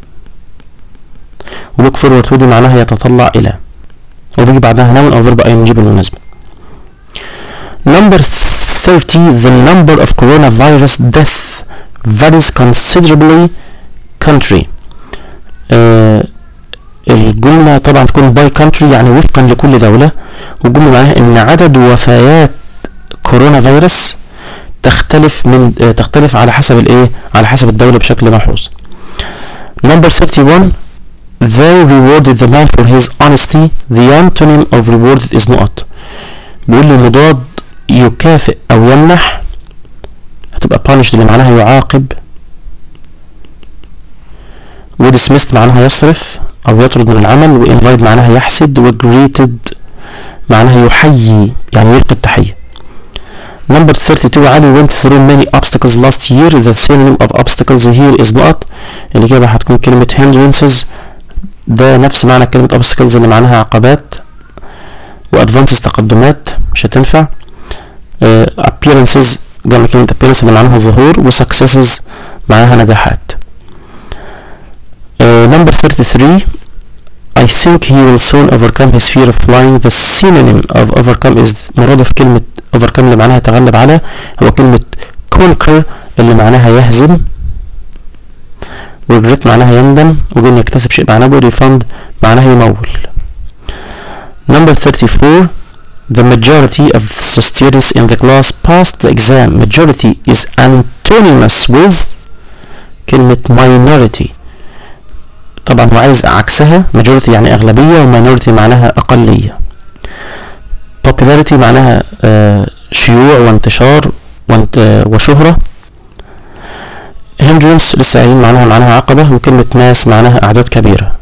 look forward to دي معناها يتطلع إلى وبيجي بعدها noun أو verb ing بالمناسبة number 30 the number of coronavirus death varies considerably country uh, الجملة طبعا تكون باي كونتري يعني وفقا لكل دولة والجملة معناها ان عدد وفيات كورونا فيروس تختلف من اه تختلف على حسب الايه على حسب الدولة بشكل ملحوظ number 31 they rewarded the man for his honesty the antonym of rewarded is not بيقول لي مضاد يكافئ او يمنح هتبقى punished اللي معناها يعاقب و dismissed معناها يصرف او يطرد من العمل و invite معناها يحسد و greeted معناها يحيي يعني يلقي التحية Number 32 علي went through many obstacles last year the synonym of obstacles here is not الإجابة هتكون كلمة hindrances ده نفس معنى كلمة obstacles اللي معناها عقبات و advances تقدمات مش هتنفع uh, appearances جمع كلمة appearance اللي معناها ظهور و successes معناها نجاحات uh, number 33 I think he will soon overcome his fear of flying the synonym of overcome is مرادف كلمة overcome اللي معناها يتغلب على هو كلمة conquer اللي معناها يهزم و regret معناها يندم وجن يكتسب شيء معنوي refund معناها يمول number 34 the majority of the students in the class passed the exam majority is antonymous with كلمة minority طبعا هو عايز عكسها majority يعني أغلبية و minority معناها أقلية popularity معناها آه شيوع وانتشار وانت آه وشهرة hindrance لسه قايلين معناها معناها عقبة وكلمة ناس معناها أعداد كبيرة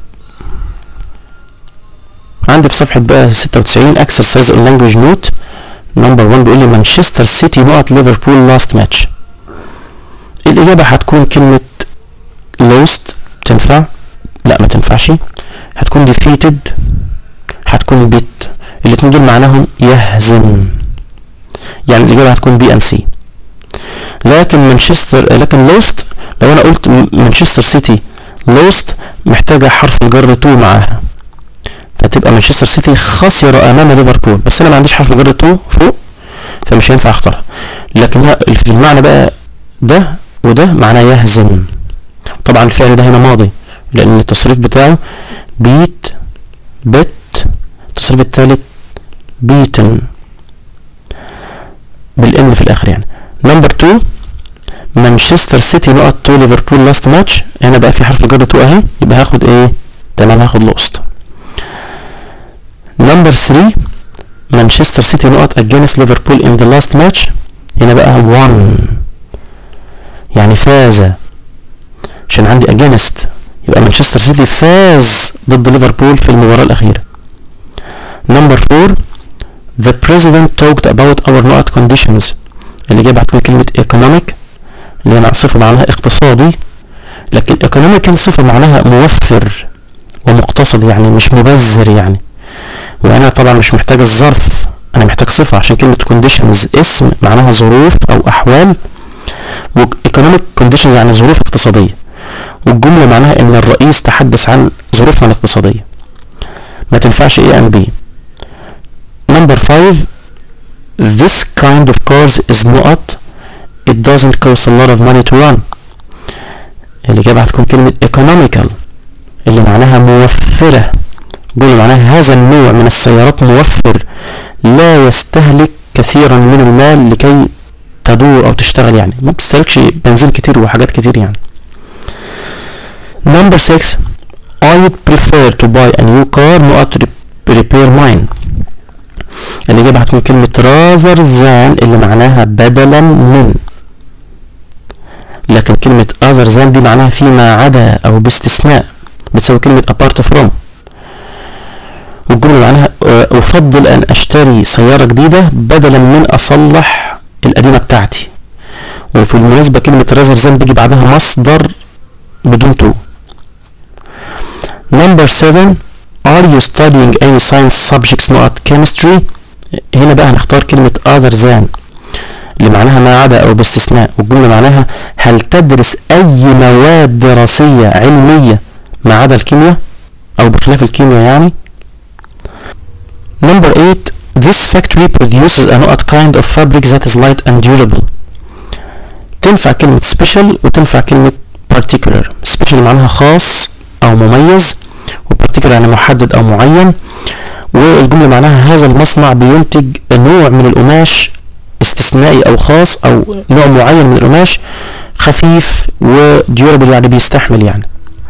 عندي في صفحة بقى ستة وتسعين exercise on language note نمبر 1 بيقول لي مانشستر سيتي نقط ليفربول لاست ماتش الإجابة هتكون كلمة lost تنفع لا ما تنفعش هتكون defeated هتكون beat الاتنين دول معناهم يهزم يعني الإجابة هتكون بي ان سي لكن مانشستر لكن لوست لو انا قلت مانشستر سيتي لوست محتاجة حرف الجر تو معاها فتبقى مانشستر سيتي خسر امام ليفربول بس انا ما عنديش حرف الجر تو فوق فمش هينفع اختارها لكن في المعنى بقى ده وده معناه يهزم طبعا الفعل ده هنا ماضي لان التصريف بتاعه بيت بت التصريف الثالث بيتن بالان في الاخر يعني نمبر 2 مانشستر سيتي نقط تو ليفربول لاست ماتش هنا بقى في حرف الجر تو اهي يبقى هاخد ايه تمام هاخد لوست نمبر 3 مانشستر سيتي نقط اجينست ليفربول ان ذا لاست ماتش هنا بقى 1 يعني فاز عشان عندي اجينست يبقى مانشستر سيتي فاز ضد ليفربول في المباراة الأخيرة نمبر 4 The president talked about our not conditions الإجابة هتكون كلمة economic اللي هي صفة معناها اقتصادي لكن economic صفة معناها موفر ومقتصد يعني مش مبذر يعني وأنا طبعا مش محتاج الظرف أنا محتاج صفة عشان كلمة conditions اسم معناها ظروف أو أحوال و economic conditions يعني ظروف اقتصادية والجملة معناها ان الرئيس تحدث عن ظروفنا الاقتصادية ما تنفعش A and B number 5 this kind of cars is not it doesn't cost a lot of money to run الإجابة هتكون كلمة economical اللي معناها موفرة جملة معناها هذا النوع من السيارات موفر لا يستهلك كثيرا من المال لكي تدور أو تشتغل يعني ما بتستهلكش بنزين كتير وحاجات كتير يعني Number 6 I'd prefer to buy a new car not to repair mine الإجابة هتكون كلمة rather than اللي معناها بدلا من لكن كلمة other than دي معناها فيما عدا أو باستثناء بتساوي كلمة apart from والجملة معناها أفضل أن أشتري سيارة جديدة بدلا من أصلح القديمة بتاعتي وفي المناسبة كلمة rather than بيجي بعدها مصدر بدون تو Number 7 Are you studying any science subjects not chemistry هنا بقى هنختار كلمة other than اللي معناها ما عدا أو باستثناء والجملة معناها هل تدرس أي مواد دراسية علمية ما عدا الكيمياء أو بخلاف الكيمياء يعني Number 8 This factory produces a not kind of fabric that is light and durable تنفع كلمة special وتنفع كلمة particular special معناها خاص أو مميز وبارتيكولار يعني محدد أو معين والجملة معناها هذا المصنع بينتج نوع من القماش استثنائي أو خاص أو نوع معين من القماش خفيف وديورابل يعني بيستحمل يعني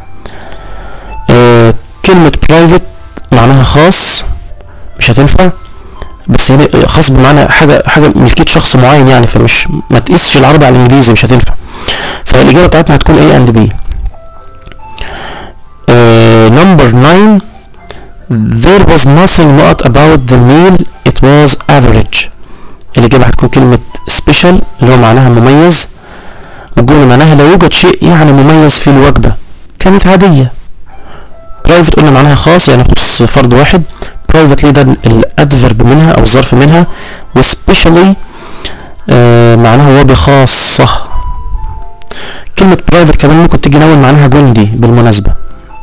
آه كلمة private معناها خاص مش هتنفع بس هنا خاص بمعنى حاجة حاجة ملكية شخص معين يعني فمش ما تقيسش العربي على الإنجليزي مش هتنفع فالإجابة بتاعتنا هتكون A and B number 9 there was nothing not about the meal it was average الإجابة هتكون كلمة special اللي هو معناها مميز والجملة معناها لا يوجد شيء يعني مميز في الوجبة كانت عادية private قلنا معناها خاص يعني يخص فرد واحد privately ده الادفرب منها او الظرف منها وسبيشالي آه معناها وبخاصة كلمة private كمان ممكن تيجي نون معناها جندي بالمناسبة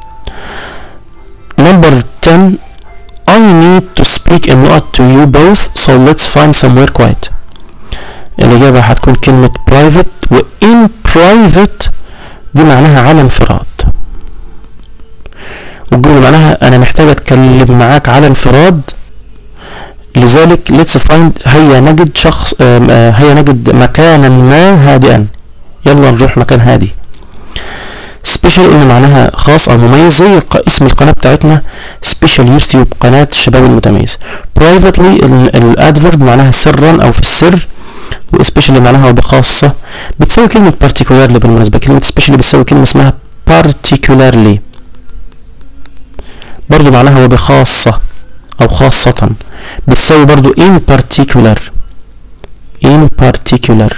number 10 I need to speak a lot to you both so let's find somewhere quiet الإجابة هتكون كلمة private و in private دي معناها على انفراد والجملة معناها أنا محتاج أتكلم معاك على انفراد لذلك let's find هيا نجد شخص آه هيا نجد مكانا ما هادئا يلا نروح مكان هادي سبيشال قلنا معناها خاص او مميز زي اسم القناه بتاعتنا سبيشال يوتيوب قناه الشباب المتميز برايفتلي الادفرب معناها سرا او في السر وسبيشالي معناها بخاصه بتساوي كلمه particularly بالمناسبه كلمه سبيشالي بتساوي كلمه اسمها particularly برضو معناها وبخاصه او خاصه بتساوي برضو in particular in particular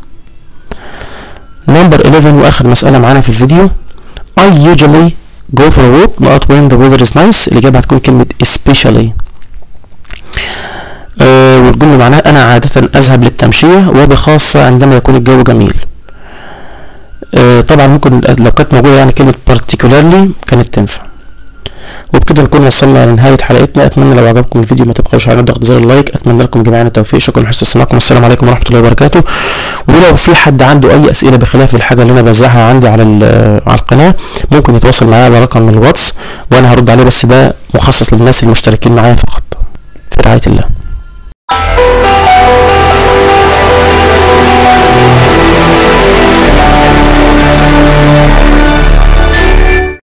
نمبر 11 واخر مسألة معانا في الفيديو I usually go for a walk not when the weather is nice الإجابة هتكون كلمة especially آه والجملة معناها أنا عادة أذهب للتمشية وبخاصة عندما يكون الجو جميل آه طبعا ممكن لو كانت موجودة يعني كلمة particularly كانت تنفع وبكده نكون وصلنا لنهاية حلقتنا أتمنى لو عجبكم الفيديو ما تبخلوش على ضغط زر اللايك أتمنى لكم جميعا التوفيق شكرا لحسن استماعكم والسلام عليكم ورحمة الله وبركاته ولو في حد عنده أي أسئلة بخلاف الحاجة اللي أنا بوزعها عندي على على القناة ممكن يتواصل معايا على رقم الواتس وأنا هرد عليه بس ده مخصص للناس المشتركين معايا فقط في رعاية الله